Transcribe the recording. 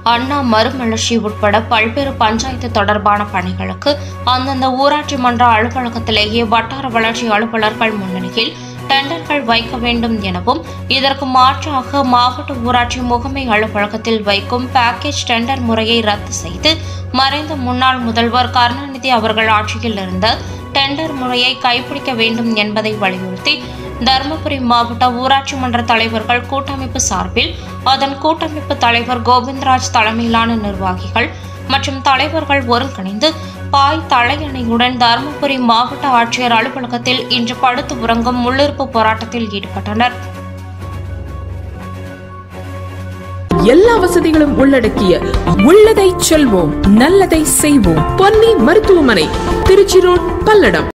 அண்ணா மறுமலர்ச்சி உட்பட பல்வேறு பஞ்சாயத்து தொடர்பான பணிகளுக்கு அந்தந்த ஊராட்சி மன்ற அலுவலகத்திலேயே வட்டார வளர்ச்சி அலுவலர்கள் முன்னிலையில் டெண்டர்கள் வைக்க வேண்டும் எனவும் இதற்கு மாற்றாக மாவட்ட ஊராட்சி முகமை அலுவலகத்தில் வைக்கும் பேக்கேஜ் டெண்டர் முறையை ரத்து செய்து மறைந்த முன்னாள் முதல்வர் கருணாநிதி அவர்கள் ஆட்சியில் இருந்த டெண்டர் முறையை கைப்பிடிக்க வேண்டும் என்பதை வலியுறுத்தி தருமபுரி மாவட்ட ஊராட்சி மன்ற தலைவர்கள் கூட்டமைப்பு சார்பில் அதன் கூட்டமைப்பு தலைவர் கோவிந்தராஜ் தலைமையிலான நிர்வாகிகள் மற்றும் தலைவர்கள் ஒருங்கிணைந்து பாய் தலையணையுடன் தருமபுரி மாவட்ட ஆட்சியர் அலுவலகத்தில் இன்று படுத்து உறங்கும் உள்ளிருப்பு போராட்டத்தில் ஈடுபட்டனர் எல்லா வசதிகளும் உள்ளடக்கிய உள்ளதை செல்வோம் நல்லதை செய்வோம் பொன்னி மருத்துவமனை திருச்சி ரோட் பல்லடம்